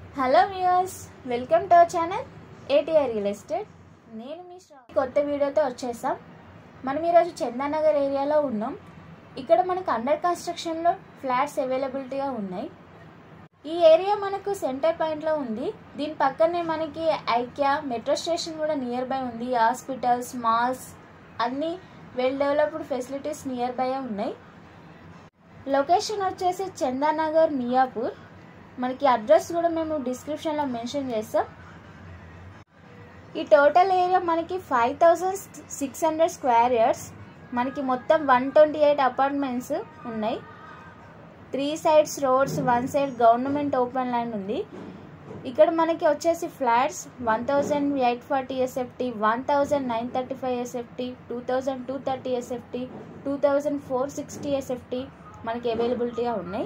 hello viewers welcome to our channel ATR real estate నేను మీ శ్రా- కొత్త వీడియోతో వచ్చేసాం మనం ఈరోజు చందానగర్ ఏరియాలో ఉన్నాం ఇక్కడ మనకు అండర్ కన్స్ట్రక్షన్లో ఫ్లాట్స్ అవైలబిలిటీగా ఉన్నాయి ఈ ఏరియా మనకు సెంటర్ పాయింట్లో ఉంది దీని పక్కనే మనకి ఐక్యా మెట్రో స్టేషన్ కూడా నియర్ బై ఉంది హాస్పిటల్స్ మాల్స్ అన్నీ well developed facilities near by ఉన్నాయి లొకేషన్ వచ్చేసి చందానగర్ మియాపూర్ మనకి అడ్రస్ కూడా మేము డిస్క్రిప్షన్లో మెన్షన్ చేస్తాం ఈ టోటల్ ఏరియా మనకి five thousand six hundred square yards మనకి మొత్తం వన్ ట్వంటీ ఎయిట్ అపార్ట్మెంట్స్ ఉన్నాయి three sides roads one side government open land ఉంది ఇక్కడ మనకి వచ్చేసి flats one thousand eight forty SFT one thousand nine thirty five SFT two thousand two thirty SFT two thousand four sixty SFT మనకి అవైలబిలిటీగా ఉన్నాయి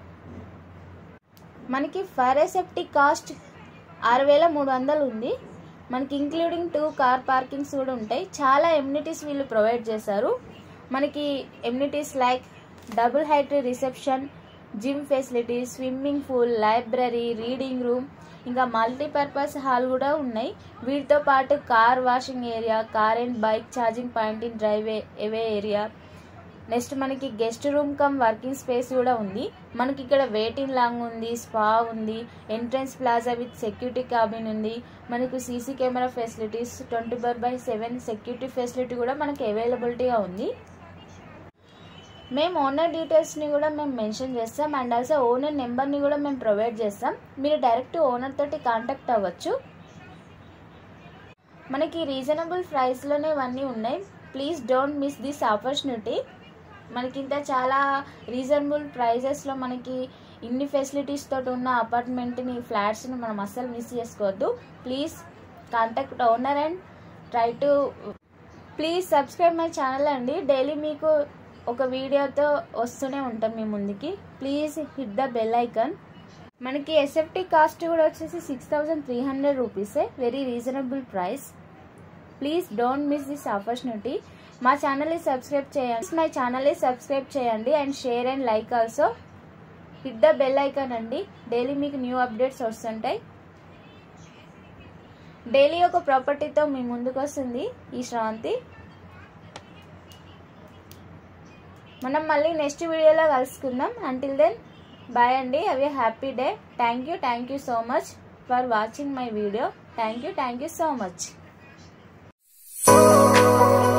మనకి for SFT cost ఆరు వేల మూడు వందలు ఉంది మనకి ఇంక్లూడింగ్ టూ కార్ పార్కింగ్స్ కూడా ఉంటాయి చాలా ఎమ్యూనిటీస్ వీళ్ళు ప్రొవైడ్ చేశారు మనకి amenities like double height reception gym facility swimming pool library reading room ఇంకా మల్టీపర్పస్ హాల్ కూడా ఉన్నాయి వీటితో పాటు car washing area car and bike charging point in drive away area next మనకి guest room cum working space కూడా ఉంది మనకి ఇక్కడ వెయిటింగ్ లాంగ్ ఉంది స్పా ఉంది entrance plaza with security cabin ఉంది మనకు CC camera facilities twenty four by seven security facility కూడా మనకి అవైలబిలిటీగా ఉంది మేము ఓనర్ డీటెయిల్స్ని కూడా మేము మెన్షన్ చేస్తాం అండ్ ఆల్సో ఓనర్ నెంబర్ని కూడా మేము ప్రొవైడ్ చేస్తాం మీరు డైరెక్ట్ ఓనర్ తోటి కాంటాక్ట్ అవ్వచ్చు మనకి రీజనబుల్ ప్రైస్లోనే ఇవన్నీ ఉన్నాయి please don't miss this opportunity మనకి ఇంత చాలా రీజనబుల్ ప్రైజెస్లో మనకి ఇన్ని ఫెసిలిటీస్ తోటి ఉన్న అపార్ట్మెంట్ని ఫ్లాట్స్ని మనం అస్సలు మిస్ చేసుకోవద్దు please contact owner and try to please subscribe my channel అండి డైలీ మీకు ఒక వీడియోతో వస్తూనే ఉంటాం మీ ముందుకి please hit the bell icon మనకి ఎస్ఎఫ్టీ కాస్ట్ కూడా వచ్చేసి సిక్స్ థౌజండ్ త్రీ హండ్రెడ్ రూపీసే very reasonable price please don't miss this opportunity మా ఛానల్ని సబ్స్క్రైబ్ చేయండి మై ఛానల్ని సబ్స్క్రైబ్ చేయండి and share and like also hit the bell icon అండి డైలీ మీకు న్యూ అప్డేట్స్ వస్తుంటాయి డైలీ ఒక ప్రాపర్టీతో మీ ముందుకు వస్తుంది ఈ శ్రావంతి మనం మళ్ళీ నెక్స్ట్ వీడియోలో కలుసుకుందాం అంటిల్ దెన్ బాయ్ అండి అవి happy day thank you thank you so much for watching my video thank you thank you so much